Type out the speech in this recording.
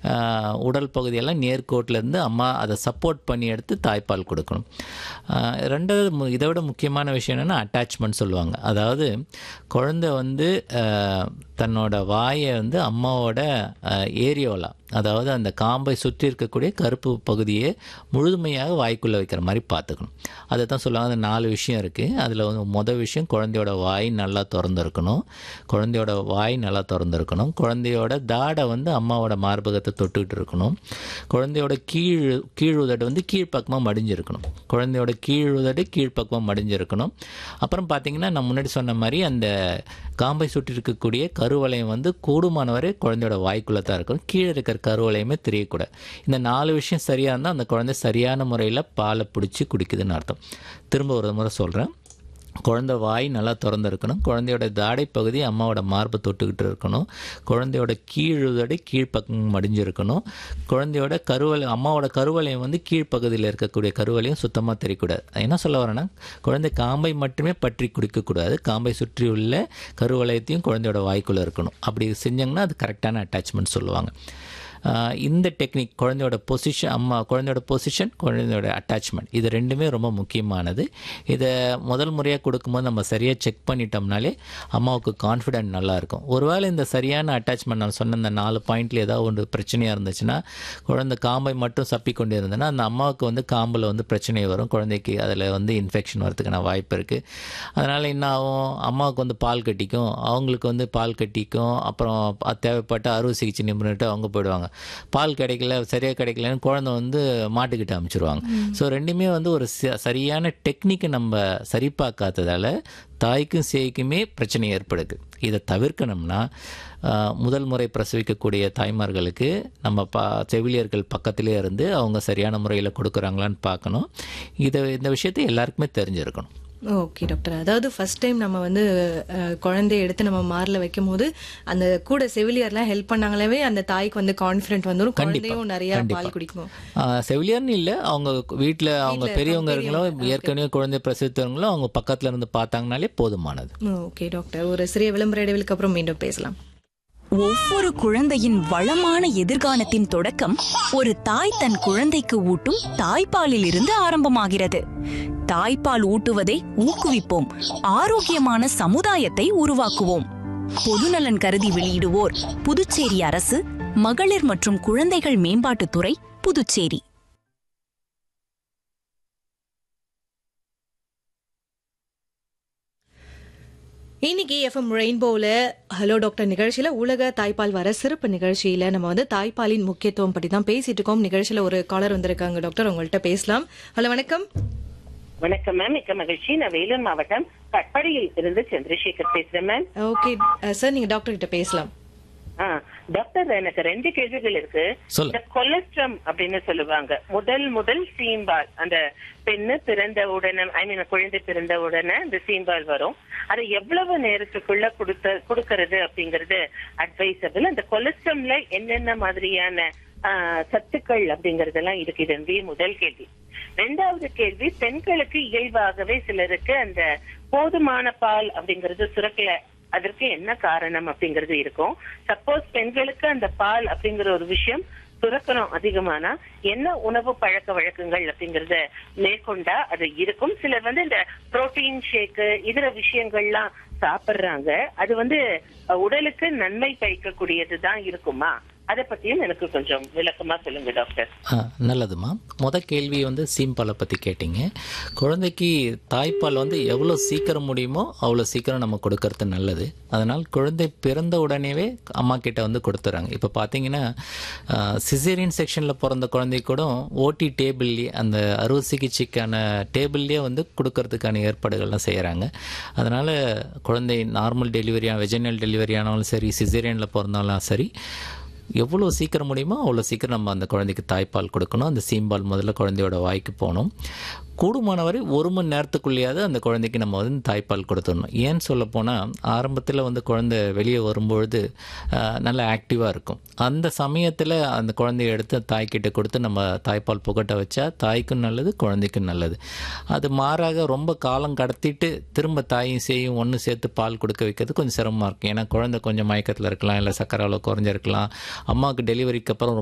ஆஹ், உடல் பகுதியெல்லாம் நேர்கோட்டில் இருந்து அம்மா அதை சப்போர்ட் பண்ணி எடுத்து தாய்ப்பால் கொடுக்கணும் ஆஹ், ரெண்டாவது மு- இதை விட முக்கியமான விஷயம் என்னென்னா அட்டாச்மெண்ட் சொல்லுவாங்க அதாவது குழந்தை வந்து ஆஹ், தன்னோட வாயை வந்து அம்மாவோட ஏரியோலா அதாவது அந்த காம்பை சுற்றி இருக்கக்கூடிய கருப்பு பகுதியை முழுமையாக வாய்க்குள்ளே வைக்கிற மாதிரி பார்த்துக்கணும் அதை தான் சொல்லுவாங்க அந்த நாலு விஷயம் இருக்குது அதில் வந்து மொதல் விஷயம் குழந்தையோட வாய் நல்லா திறந்துருக்கணும் குழந்தையோட வாய் நல்லா திறந்துருக்கணும் குழந்தையோட தாடை வந்து அம்மாவோட மார்பகத்தை தொட்டுக்கிட்டு இருக்கணும் குழந்தையோட கீழ் கீழ் உதடு வந்து கீழ்ப்பக்கமாக மடிஞ்சிருக்கணும் குழந்தையோட கீழ் உதடு கீழ்ப்பக்கமாக மடிஞ்சிருக்கணும் அப்புறம் பார்த்தீங்கன்னா நான் முன்னாடி சொன்ன மாதிரி அந்த காம்பை சுற்றி இருக்கக்கூடிய கருவளையம் வந்து கூடுமானவரை குழந்தையோட வாய்க்குள்ளே தான் இருக்கணும் கீழே இருக்கிற கருவளையமே தெரியக்கூடாது இந்த நாலு விஷயம் சரியாக இருந்தால் அந்த குழந்தை சரியான முறையில் பாலை பிடிச்சி குடிக்குதுன்னு அர்த்தம் திரும்ப ஒரு முறை சொல்கிறேன் குழந்தை வாய் நல்லா திறந்துருக்கணும் குழந்தையோட தாடை பகுதி அம்மாவோட மார்பை தொட்டுக்கிட்டு இருக்கணும் குழந்தையோட கீழுதடை கீழ்ப்பக்கம் மடிஞ்சிருக்கணும் குழந்தையோட கருவலை அம்மாவோட கருவளையம் வந்து கீழ்ப்பகுதியில் இருக்கக்கூடிய கருவளையம் சுத்தமாக தெரியக்கூடாது என்ன சொல்ல வரேன்னா குழந்தை காம்பை மட்டுமே பற்றி குடிக்கக்கூடாது காம்பை சுற்றியுள்ள கருவளையத்தையும் குழந்தையோட வாய்க்குள்ளே இருக்கணும் அப்படி செஞ்சாங்கன்னா அது கரெக்டான அட்டாச்மெண்ட் சொல்லுவாங்க ஆஹ் இந்த டெக்னிக் குழந்தையோட பொசிஷன் அம்மா குழந்தையோட பொசிஷன் குழந்தையோட அட்டாச்மெண்ட் இது ரெண்டுமே ரொம்ப முக்கியமானது இதை முதல் முறையாக கொடுக்கும்போது நம்ம சரியாக செக் பண்ணிட்டோம்னாலே அம்மாவுக்கு கான்ஃபிடென்ட் நல்லா இருக்கும் ஒருவேளை இந்த சரியான அட்டாச்மெண்ட் நான் சொன்ன இந்த நாலு பாயிண்ட்ல ஏதாவது ஒன்று பிரச்சனையாக இருந்துச்சுன்னா குழந்தை காம்பை மட்டும் சப்பி கொண்டு இருந்ததுன்னா அந்த அம்மாவுக்கு வந்து காம்பில் வந்து பிரச்சனை வரும் குழந்தைக்கு அதில் வந்து இன்ஃபெக்ஷன் வரதுக்கான வாய்ப்பு இருக்குது அதனால் என்ன ஆகும் அம்மாவுக்கு வந்து பால் கட்டிக்கும் அவங்களுக்கு வந்து பால் கட்டிக்கும் அப்புறம் அது தேவைப்பட்ட அறுவை சிகிச்சை நிபுணர்கிட்ட அவங்க போயிடுவாங்க பால் கிடைக்கல சரியாக கிடைக்கலன்னு குழந்தை வந்து மாட்டுக்கிட்ட அமைச்சிருவாங்க ஸோ ரெண்டுமே வந்து ஒரு ச- சரியான டெக்னிக்கை நம்ம சரி பார்க்காததால தாய்க்கும் சேய்க்குமே பிரச்சனை ஏற்படுது இதை தவிர்க்கணும்னா ஆஹ், முதல் முறை பிரசவிக்கக்கூடிய தாய்மார்களுக்கு நம்ம பா செவிலியர்கள் பக்கத்திலே இருந்து அவங்க சரியான முறையில் கொடுக்குறாங்களான்னு பார்க்கணும் இதை இந்த விஷயத்தை எல்லாருக்குமே தெரிஞ்சிருக்கணும் ஓகே டாக்டர் அதாவது ஃபர்ஸ்ட் டைம் நம்ம வந்து அஹ், குழந்தைய எடுத்து நம்ம மார்ல வைக்கும் போது அந்த கூட செவிலியர்லாம் ஹெல்ப் பண்ணாங்களவே அந்த தாய்க்கு வந்து கான்பிடன்ட் வந்துரும் குழந்தையும் நிறைய பால் குடிக்கும் ஆஹ், செவிலியர்னு இல்லை அவங்க வீட்டில் அவங்க பெரியவங்க இருங்களும் ஏற்கனவே குழந்தை பிரசவித்தவங்களும் அவங்க பக்கத்தில் இருந்து பார்த்தாங்கனாலே போதுமானது ஓகே டாக்டர் ஒரு சிறிய விளம்பர இடைவெளிக்கு அப்புறம் மீண்டும் பேசலாம் ஒவ்வொரு குழந்தையின் வளமான எதிர்காலத்தின் தொடக்கம் ஒரு தாய் தன் குழந்தைக்கு ஊட்டும் தாய்ப்பாலில் இருந்து ஆரம்பமாகிறது தாய்ப்பால் ஊட்டுவதை ஊக்குவிப்போம் ஆரோக்கியமான சமுதாயத்தை உருவாக்குவோம் பொதுநலன் கருதி வெளியிடுவோர் புதுச்சேரி அரசு மகளிர் மற்றும் குழந்தைகள் மேம்பாட்டுத்துறை புதுச்சேரி இன்னைக்கு எஃப்எம் ரெயின்போல ஹலோ டாக்டர் நிகழ்ச்சியில உலக தாய்ப்பால் வர சிறப்பு நிகழ்ச்சியில நம்ம வந்து தாய்ப்பாலின் முக்கியத்துவம் பற்றி தான் பேசிட்டு இருக்கோம் நிகழ்ச்சியில ஒரு காலர் வந்திருக்காங்க டாக்டர் உங்கள்கிட்ட பேசலாம் ஹலோ வணக்கம் வணக்கம் மேம் மிக்க மகிழ்ச்சி நான் வேலூர் மாவட்டம் கட்படியில் இருந்து சந்திரசேகர் பேசுறேன் மேம் ஓகே சார் நீங்க டாக்டர் கிட்ட பேசலாம் ஆ, டாக்டர் எனக்கு ரெண்டு கேள்விகள் இருக்கு சொல்லு. இந்த கொலஸ்ட்ரம் அப்படின்னு சொல்லுவாங்க முதல் முதல் சீம்பால் அந்த பெண்ணு பிறந்த உடனே ஐ மீன் குழந்தை பிறந்த உடனே இந்த சீம்பால் வரும் அதை எவ்வளவு நேரத்துக்குள்ள கொடுத்த கொடுக்கறது அப்படிங்கறது அட்வைசபிள் அந்த கொலஸ்ட்ரம்ல என்னென்ன மாதிரியான ஆ, சத்துக்கள் அப்படிங்கறதெல்லாம் இருக்கு இது வந்து முதல் கேள்வி ரெண்டாவது கேள்வி பெண்களுக்கு இயல்பாகவே சிலருக்கு அந்த போதுமான பால் அப்படிங்கறது சுரக்கல அதற்கு என்ன காரணம் அப்படிங்கிறது இருக்கும் சப்போஸ் பெண்களுக்கு அந்த பால் அப்படிங்கிற ஒரு விஷயம் சுரக்கணும் அதிகமானா என்ன உணவு பழக்க வழக்கங்கள் அப்படிங்கறத மேற்கொண்டா அது இருக்கும் சிலர் வந்து இந்த புரோட்டீன் ஷேக்கு இதர விஷயங்கள்லாம் சாப்பிடுறாங்க அது வந்து அஹ், உடலுக்கு நன்மை பயக்கக்கூடியதுதான் இருக்குமா அதை பத்தியும் எனக்கு கொஞ்சம் விளக்கமா சொல்லுங்க டாக்டர் ஆ, நல்லதும்மா முத கேள்வி வந்து சீம்பாலை பற்றி கேட்டிங்க குழந்தைக்கு தாய்ப்பால் வந்து எவ்வளோ சீக்கிரம் முடியுமோ அவ்வளோ சீக்கிரம் நம்ம கொடுக்கறது நல்லது அதனால் குழந்தை பிறந்த உடனேவே அம்மா கிட்ட வந்து கொடுத்துறாங்க இப்போ பார்த்தீங்கன்னா சிசேரியன் செக்ஷனில் பிறந்த குழந்தை கூட ஓடி டேபிள்லேயே அந்த அறுவை சிகிச்சைக்கான டேபிள்லேயே வந்து கொடுக்கறதுக்கான ஏற்பாடுகள்லாம் செய்கிறாங்க அதனால் குழந்தை நார்மல் டெலிவரியாக வெஜினல் டெலிவரி ஆனாலும் சரி சிசேரியனில் பிறந்தாலும் சரி எவ்வளோ சீக்கிரம் முடியுமோ அவ்வளோ சீக்கிரம் நம்ம அந்த குழந்தைக்கு தாய்ப்பால் கொடுக்கணும் அந்த சீம்பால் முதல்ல குழந்தையோட வாய்க்கு போகணும் கூடுமானவரை ஒரு மணி நேரத்துக்குள்ளேயாவது அந்த குழந்தைக்கு நம்ம வந்து தாய்ப்பால் கொடுத்துடணும் ஏன்னு சொல்ல போனால் ஆரம்பத்தில் வந்து குழந்தை வெளியே வரும்பொழுது ஆஹ், நல்லா ஆக்டிவாக இருக்கும் அந்த சமயத்தில் அந்த குழந்தைய எடுத்து தாய்க்கிட்ட கொடுத்து நம்ம தாய்ப்பால் புகட்ட வச்சா தாய்க்கும் நல்லது குழந்தைக்கும் நல்லது அது மாறாக ரொம்ப காலம் கடத்திட்டு திரும்ப தாயும் சேயும் ஒன்று சேர்த்து பால் கொடுக்க வைக்கிறது கொஞ்சம் சிரமமாக இருக்கும் ஏன்னா குழந்தை கொஞ்சம் மயக்கத்தில் இருக்கலாம் இல்லை சக்கரை அளவு குறைஞ்சிருக்கலாம் அம்மாவுக்கு டெலிவரிக்கு அப்புறம்